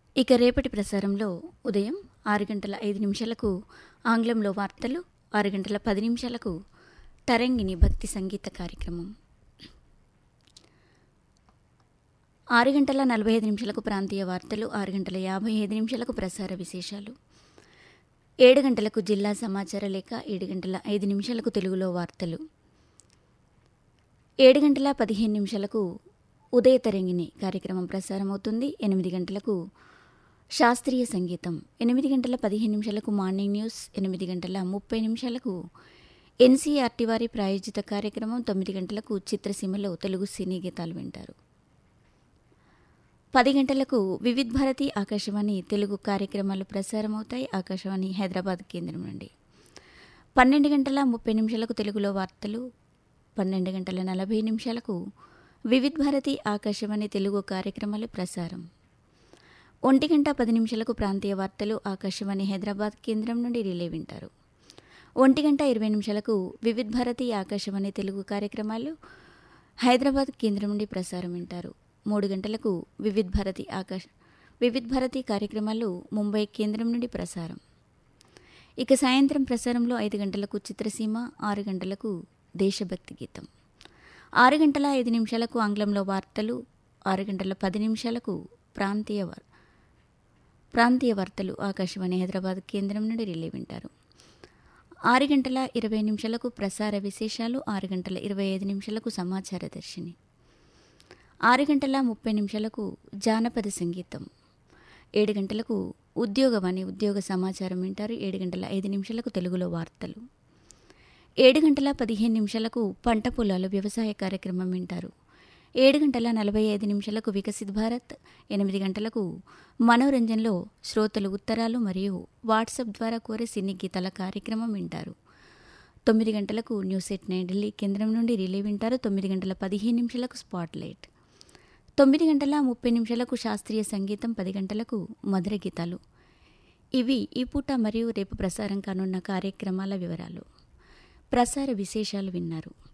ఇక రేపటి ప్రసారంలో ఉదయం ఆరు గంటల ఐదు నిమిషాలకు ఆంగ్లంలో వార్తలు ఆరు గంటల పది నిమిషాలకు తరంగిణి భక్తి సంగీత కార్యక్రమం ఆరు గంటల నలభై ఐదు నిమిషాలకు ప్రాంతీయ వార్తలు ఆరు గంటల యాభై ఐదు నిమిషాలకు ప్రసార విశేషాలు ఏడు గంటలకు జిల్లా సమాచార లేఖ ఏడు గంటల ఐదు నిమిషాలకు తెలుగులో వార్తలు ఏడు గంటల పదిహేను నిమిషాలకు ఉదయ తరంగిణి కార్యక్రమం ప్రసారమవుతుంది ఎనిమిది గంటలకు శాస్త్రీయ సంగీతం ఎనిమిది గంటల పదిహేను నిమిషాలకు మార్నింగ్ న్యూస్ ఎనిమిది గంటల ముప్పై నిమిషాలకు ఎన్సీఆర్టీ వారి ప్రాయోజిత కార్యక్రమం తొమ్మిది గంటలకు చిత్రసీమలో తెలుగు సినీ గీతాలు వింటారు పది గంటలకు వివిధ్ భారతి ఆకాశవాణి తెలుగు కార్యక్రమాలు ప్రసారమవుతాయి ఆకాశవాణి హైదరాబాద్ కేంద్రం నుండి పన్నెండు గంటల ముప్పై నిమిషాలకు తెలుగులో వార్తలు పన్నెండు గంటల నలభై నిమిషాలకు వివిధ్ భారతి ఆకాశవాణి తెలుగు కార్యక్రమాలు ప్రసారం ఒంటి గంట పది నిమిషాలకు ప్రాంతీయ వార్తలు ఆకాశవాణి హైదరాబాద్ కేంద్రం నుండి రిలే వింటారు ఒంటి గంట ఇరవై నిమిషాలకు వివిధ్ భారతి ఆకాశవాణి తెలుగు కార్యక్రమాలు హైదరాబాద్ కేంద్రం నుండి ప్రసారం వింటారు మూడు గంటలకు వివిధ్ భారతి ఆకాశ వివిధ్ భారతి కార్యక్రమాలు ముంబై కేంద్రం నుండి ప్రసారం ఇక సాయంత్రం ప్రసారంలో ఐదు గంటలకు చిత్రసీమ ఆరు గంటలకు దేశభక్తి గీతం ఆరు గంటల ఐదు నిమిషాలకు ఆంగ్లంలో వార్తలు ఆరు గంటల పది నిమిషాలకు ప్రాంతీయ వార్ ప్రాంతీయ వార్తలు ఆకాశవాణి హైదరాబాద్ కేంద్రం నుండి రిలే వింటారు ఆరు గంటల ఇరవై నిమిషాలకు ప్రసార విశేషాలు ఆరు గంటల ఇరవై ఐదు నిమిషాలకు సమాచార దర్శిని ఆరు గంటల ముప్పై నిమిషాలకు జానపద సంగీతం ఏడు గంటలకు ఉద్యోగవాణి ఉద్యోగ సమాచారం వింటారు ఏడు గంటల ఐదు నిమిషాలకు తెలుగులో వార్తలు ఏడు గంటల పదిహేను నిమిషాలకు పంట పొలాలు వ్యవసాయ కార్యక్రమం వింటారు ఏడు గంటల నలభై ఐదు నిమిషాలకు వికసిత్ భారత్ ఎనిమిది గంటలకు మనోరంజన్లో శ్రోతలు ఉత్తరాలు మరియు వాట్సాప్ ద్వారా కోరే సినీ గీతాల కార్యక్రమం వింటారు తొమ్మిది గంటలకు న్యూస్ ఎట్ నైన్ ఢిల్లీ కేంద్రం నుండి రిలే వింటారు తొమ్మిది గంటల పదిహేను నిమిషాలకు స్పాట్ లైట్ తొమ్మిది గంటల ముప్పై నిమిషాలకు శాస్త్రీయ సంగీతం పది గంటలకు మధుర గీతాలు ఇవి ఈ పూట మరియు రేపు ప్రసారం కానున్న కార్యక్రమాల వివరాలు ప్రసార విశేషాలు విన్నారు